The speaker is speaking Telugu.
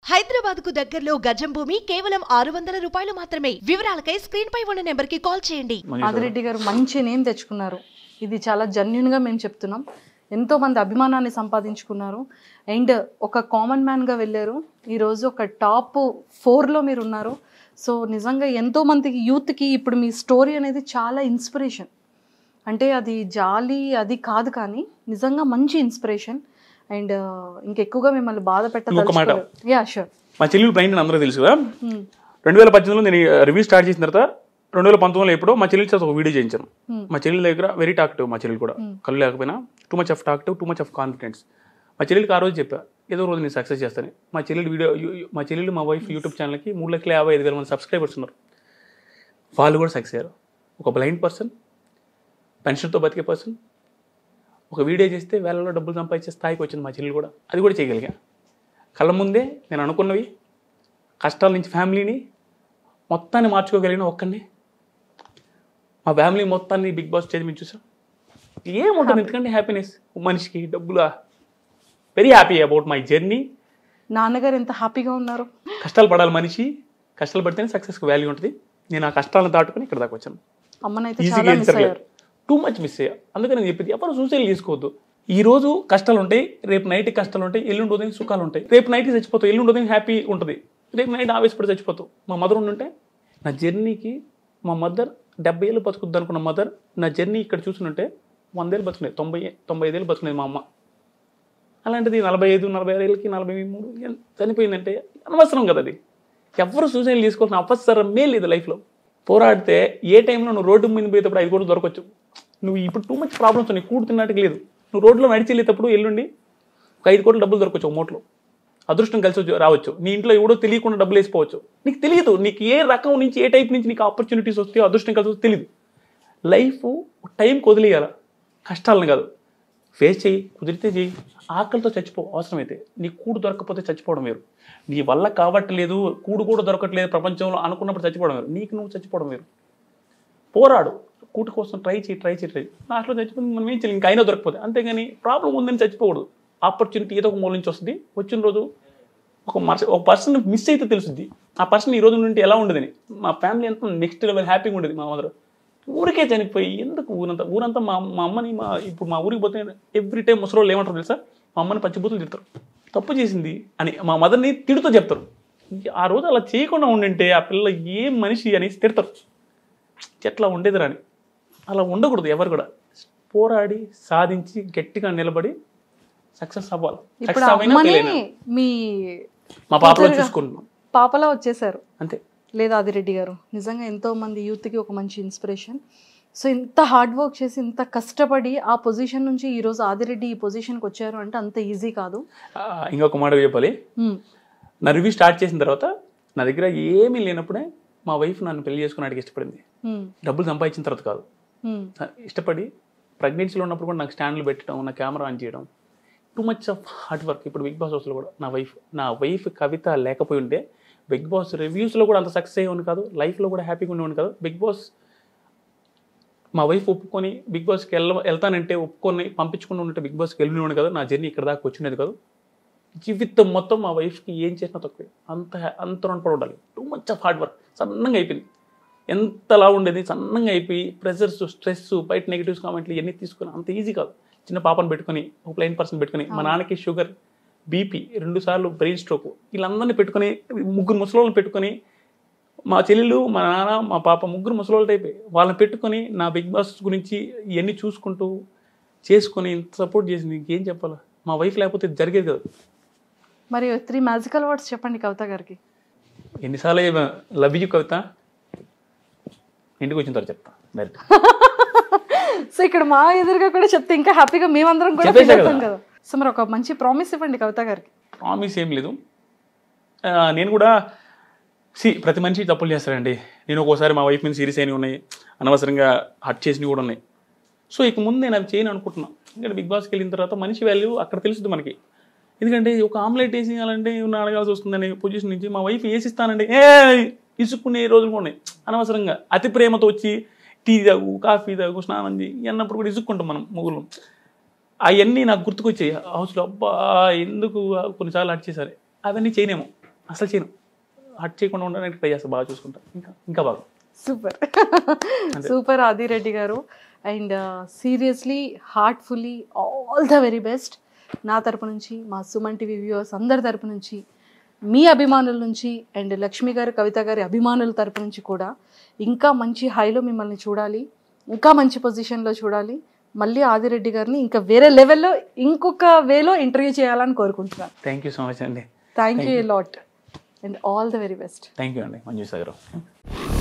హైదరాబాద్ కు దగ్గరలో గజం భూమి కేవలం ఆరు వందల రూపాయలు మాత్రమే వివరాలకై స్క్రీన్ పై ఉన్న నెంబర్ కి కాల్ చేయండి ఆదిరెడ్డి గారు మంచి నేమ్ తెచ్చుకున్నారు ఇది చాలా జెన్యున్గా మేము చెప్తున్నాం ఎంతో మంది అభిమానాన్ని సంపాదించుకున్నారు అండ్ ఒక కామన్ మ్యాన్గా వెళ్ళారు ఈరోజు ఒక టాప్ ఫోర్లో మీరు ఉన్నారు సో నిజంగా ఎంతో మందికి యూత్కి ఇప్పుడు మీ స్టోరీ అనేది చాలా ఇన్స్పిరేషన్ అంటే అది జాలి అది కాదు కానీ నిజంగా మంచి ఇన్స్పిరేషన్ అండ్ ఇంకెక్కువగా మిమ్మల్ని బాధ ఇంకొక మాట. పెట్ట యా షూర్ మా చెల్లెలు బ్లైండ్ అని అందరూ తెలుసు కదా రెండు వేల పద్దెనిమిదిలో నేను రివ్యూ స్టార్ట్ చేసిన తర్వాత రెండు వేల పంతొమ్మిదిలో ఎప్పుడో మా చెల్లెలు చేత ఒక వీడియో చేయించాను Hmm. మా చెల్లెల దగ్గర వెరీ టాక్టివ్ మా చెల్లెలు కూడా కళ్ళు లేకపోయినా too much of talkative too much of confidence మా చెల్లెలికి ఆ రోజు చెప్పా ఏదో రోజు నేను సక్సెస్ చేస్తాను మా చెల్లెలు వీడియో యు- యు- మా చెల్లెలు మా వైఫ్ యూట్యూబ్ ఛానల్కి మూడు లక్షల యాభై ఐదు వేల మంది సబ్స్క్రైబర్స్ ఉన్నారు వాళ్ళు కూడా సక్సెస్ అయ్యారు ఒక బ్లైండ్ పర్సన్ పెన్షన్తో బతికే పర్సన్ ఒక వీడియో చేస్తే వేలలో డబ్బులు సంపాదించే స్థాయికి వచ్చింది మా చెల్లెలు కూడా అది కూడా చేయగలిగా కళ్ళ ముందే నేను అనుకున్నవి కష్టాల నుంచి ఫ్యామిలీని మొత్తాన్ని మార్చుకోగలిగిన ఒక్కడిని మా ఫ్యామిలీ మొత్తాన్ని బిగ్ బాస్ స్టేజ్ మీద చూసాం ఏముంటుంది ఎందుకంటే హ్యాపీనెస్ మనిషికి డబ్బులా very happy about my journey నాన్నగారు ఎంత హ్యాపీగా ఉన్నారు కష్టాలు పడాలి మనిషి కష్టాలు పడితేనే సక్సెస్కి వాల్యూ ఉంటుంది నేను ఆ కష్టాలను దాటుకొని ఇక్కడ దాకా వచ్చాను అమ్మనైతే ఈజీగా చాలా మిస్ అయ్యారు టూ మచ్ మిస్ అయ్యా అందుకని నేను చెప్పేది ఎవరు సూసైడ్ చేసుకోవద్దు ఈ రోజు కష్టాలు ఉంటాయి రేపు నైట్ కష్టాలు ఉంటాయి ఎల్లుండి ఉదయం సుఖాలు ఉంటాయి రేపు నైట్ చచ్చిపోతావు ఎల్లుండి ఉదయం హ్యాపీ ఉంటుంది రేపు నైట్ ఆవేశపడి చచ్చిపోతావు మా మదర్ ఉండుంటే నా జర్నీకి మా మదర్ డెబ్బై ఏళ్ళు బతుకుద్ది అనుకున్న మదర్ నా జర్నీ ఇక్కడ చూసుంటే వందేళ్ళు బతుకునేది తొంభై తొంభై ఐదేళ్ళు బతుకునేది మా అమ్మ అలాంటిది నలభై ఐదు నలభై ఆరు ఏళ్ళకి నలభై మూడు ఏళ్ళు చనిపోయిందంటే అనవసరం కదా అది ఎవరు సూసైడ్ తీసుకోవాల్సిన అవసరమే లేదు లైఫ్లో పోరాడితే ఏ టైంలో నువ్వు రోడ్డు మీద పోయేటప్పుడు ఐదు కూడా దొరకవచ్చు నువ్వు ఇప్పుడు టూ మచ్ ప్రాబ్లమ్స్ ఉన్నాయి కూడు తిన్నట్టుగా లేదు నువ్వు రోడ్లో నడిచి వెళ్ళేటప్పుడు ఎల్లుండి ఒక ఐదు కోట్లు డబ్బులు దొరకవచ్చు ఒక మూటలో అదృష్టం కలిసి వచ్చి- రావచ్చు నీ ఇంట్లో ఎవడో తెలియకుండా డబ్బులు వేసిపోవచ్చు నీకు తెలియదు నీకు ఏ రకం నుంచి ఏ టైప్ నుంచి నీకు ఆపర్చునిటీస్ వస్తాయో అదృష్టం కలిసి వస్తే తెలియదు లైఫ్ టైంకి వదిలేయాల కష్టాలను కాదు ఫేస్ చేయి కుదిరితే చేయి ఆకలితో చచ్చిపో అవసరమైతే నీ కూడు దొరకకపోతే చచ్చిపోవడం వేరు నీ వల్ల కావట్లేదు కూడు కూడా దొరకట్లేదు ప్రపంచంలో అనుకున్నప్పుడు చచ్చిపోవడం వేరు నీకు నువ్వు చచ్చిపోవడం వేరు పోరాడు కూటి కోసం ట్రై చేయి ట్రై చేయి ట్రై లాస్ట్లో చచ్చిపోయింది మనం ఏం చేయాలి ఇంకా అయినా దొరకపోతే అంతేగాని ప్రాబ్లం ఉందని చచ్చిపోకూడదు ఆపర్చునిటీ ఏదో ఒక మూల నుంచి వస్తుంది వచ్చిన రోజు ఒక మర్స ఒక పర్సన్ మిస్ అయితే తెలుస్తుంది ఆ పర్సన్ ఈ రోజు నుండి ఎలా ఉండదని మా ఫ్యామిలీ అంతా నెక్స్ట్ లెవెల్ హ్యాపీగా ఉండేది మా మదర్ ఊరికే చనిపోయి ఎందుకు ఊరంతా ఊరంతా మా మా అమ్మని మా ఇప్పుడు మా ఊరికి పోతే ఎవ్రీ టైం ముసలోళ్ళు ఏమంటారు తెలుసా మా అమ్మని పచ్చిబూతులు తిడతారు తప్పు చేసింది అని మా మదర్ని తిడుతూ చెప్తారు ఆ రోజు అలా చేయకుండా ఉండింటే ఆ పిల్ల ఏ మనిషి అని తిడతారు ఎట్లా ఉండేది రాని అలా ఉండకూడదు ఎవరు కూడా పోరాడి సాధించి గట్టిగా నిలబడి సక్సెస్ అవ్వాలి ఇప్పుడు సక్సెస్ అవ్వైనా అమ్మని fail అయినా. మీ మా పాపలో చూసుకుంటున్నాం పాపలా వచ్చేసారు అంతే లేదా ఆదిరెడ్డి గారు నిజంగా ఎంతో మంది యూత్కి ఒక మంచి ఇన్స్పిరేషన్ సో ఇంత హార్డ్ వర్క్ చేసి ఇంత కష్టపడి ఆ పొజిషన్ నుంచి ఈ రోజు ఆదిరెడ్డి ఈ పొజిషన్కి వచ్చారు అంటే అంత ఈజీ కాదు ఆ, ఇంకొక మాట చెప్పాలి మ్మ్. నా రివ్యూ స్టార్ట్ చేసిన తర్వాత నా దగ్గర ఏమీ లేనప్పుడే మా వైఫ్ నన్ను పెళ్లి చేసుకున్నాడికి ఇష్టపడింది మ్మ్. డబ్బులు సంపాదించిన తర్వాత కాదు మ్మ్. నా- ఇష్టపడి ప్రెగ్నెన్సీలో ఉన్నప్పుడు కూడా నాకు స్టాండ్లు పెట్టడం నా కెమెరా ఆన్ చేయడం too much of hard work ఇప్పుడు బిగ్ బాస్ హౌస్లో కూడా నా వైఫ్ నా వైఫ్ కవిత లేకపోయి ఉంటే బిగ్ బాస్ రివ్యూస్లో కూడా అంత సక్సెస్ అయ్యేవాడిని కాదు లైఫ్లో కూడా హ్యాపీగా ఉండేవాడిని కాదు బిగ్ బాస్ మా వైఫ్ ఒప్పుకొని బిగ్ బాస్కి వెళ్ళ వెళ్తానంటే ఒప్పుకొని పంపించుకుని ఉంటే బిగ్ బాస్కి వెళ్ళినవాడు కదా నా జర్నీ ఇక్కడ దాకా వచ్చినది కాదు జీవితం మొత్తం మా వైఫ్కి ఏం చేసినా తక్కువే అంత అంత రుణపడి ఉండాలి too much of hard work సన్నంగా అయిపోయింది ఎంతలా ఉండేది సన్నంగా అయిపోయి ప్రెషర్స్ స్ట్రెస్ బయట నెగిటివ్స్ కామెంట్లు ఇవన్నీ తీసుకుని అంత ఈజీ కాదు చిన్న పాపను పెట్టుకొని ఒక ప్లైన్ పర్సన్ పెట్టుకొని మా నాన్నకి షుగర్ బీపీ రెండు సార్లు బ్రెయిన్ స్ట్రోక్ వీళ్ళందరినీ పెట్టుకొని ముగ్గురు ముసలోళ్ళని పెట్టుకొని మా చెల్లెలు మా నాన్న మా పాప ముగ్గురు ముసలోళ్ళ టైపే వాళ్ళని పెట్టుకొని నా బిగ్ బాస్ గురించి ఇవన్నీ చూసుకుంటూ చేసుకొని ఇంత సపోర్ట్ చేసింది ఇంకేం చెప్పాలి మా వైఫ్ లేకపోతే ఇది జరిగేది కదా మరి త్రీ మ్యాజికల్ వర్డ్స్ చెప్పండి కవిత గారికి ఎన్నిసార్లు లవ్ యూ కవిత ఇంటికి వచ్చిన తర్వాత చెప్తా డైరెక్ట్ సో ఇక్కడ మా ఎదురుగా కూడా చెప్తే ఇంకా హ్యాపీగా మేమందరం కూడా చెప్పేసా ఫీల్ అవుతాం కదా. కదా సో మరి ఒక మంచి ప్రామిస్ ఇవ్వండి కవిత గారికి ప్రామిస్ ఏం లేదు ఆ, నేను కూడా సి ప్రతి మనిషి తప్పులు చేస్తారండి నేను ఒక్కోసారి మా వైఫ్ మీద సీరియస్ అయినవి ఉన్నాయి అనవసరంగా హట్ చేసినవి కూడా ఉన్నాయి సో ఇక ముందు నేను అవి చేయను అనుకుంటున్నాను ఎందుకంటే బిగ్ బాస్కి వెళ్ళిన తర్వాత మనిషి వాల్యూ అక్కడ తెలుస్తుంది మనకి ఎందుకంటే ఒక ఆమ్లెట్ వేసి ఇవ్వాలంటే ఉన్న అడగాల్సి వస్తుందనే పొజిషన్ నుంచి మా వైఫ్ వేసిస్తానండి ఏ ఇసుక్కునే రోజులు కూడా ఉన్నాయి అనవసరంగా అతి ప్రేమతో వచ్చి టీ తాగు కాఫీ తాగు స్నానం చేయి అన్నప్పుడు కూడా ఇసుక్కుంటాం మనం మొగులు అవన్నీ నాకు గుర్తుకొచ్చాయి హౌస్లో అబ్బా ఎందుకు కొన్నిసార్లు హట్ చేశారు అవన్నీ చేయనేమో అసలు చేయను హట్ చేయకుండా ఉండడానికి ట్రై చేస్తా బాగా చూసుకుంటా ఇంకా ఇంకా బాగా super super Adireddy garu and seriously heartfully all the very best నా తరపు నుంచి మా సుమన్ టీవీ వ్యూవర్స్ అందరి తరపు నుంచి మీ అభిమానుల నుంచి అండ్ లక్ష్మి గారు కవిత గారి అభిమానుల తరపు నుంచి కూడా ఇంకా మంచి హైలో మిమ్మల్ని చూడాలి ఇంకా మంచి పొజిషన్లో చూడాలి మళ్ళీ ఆదిరెడ్డి గారిని ఇంకా వేరే లెవెల్లో ఇంకొక వేలో ఇంటర్వ్యూ చేయాలని కోరుకుంటున్నాను థ్యాంక్ యూ సో మచ్ అండి thank you lot and all the very best thank you అండి మంజు సాగర్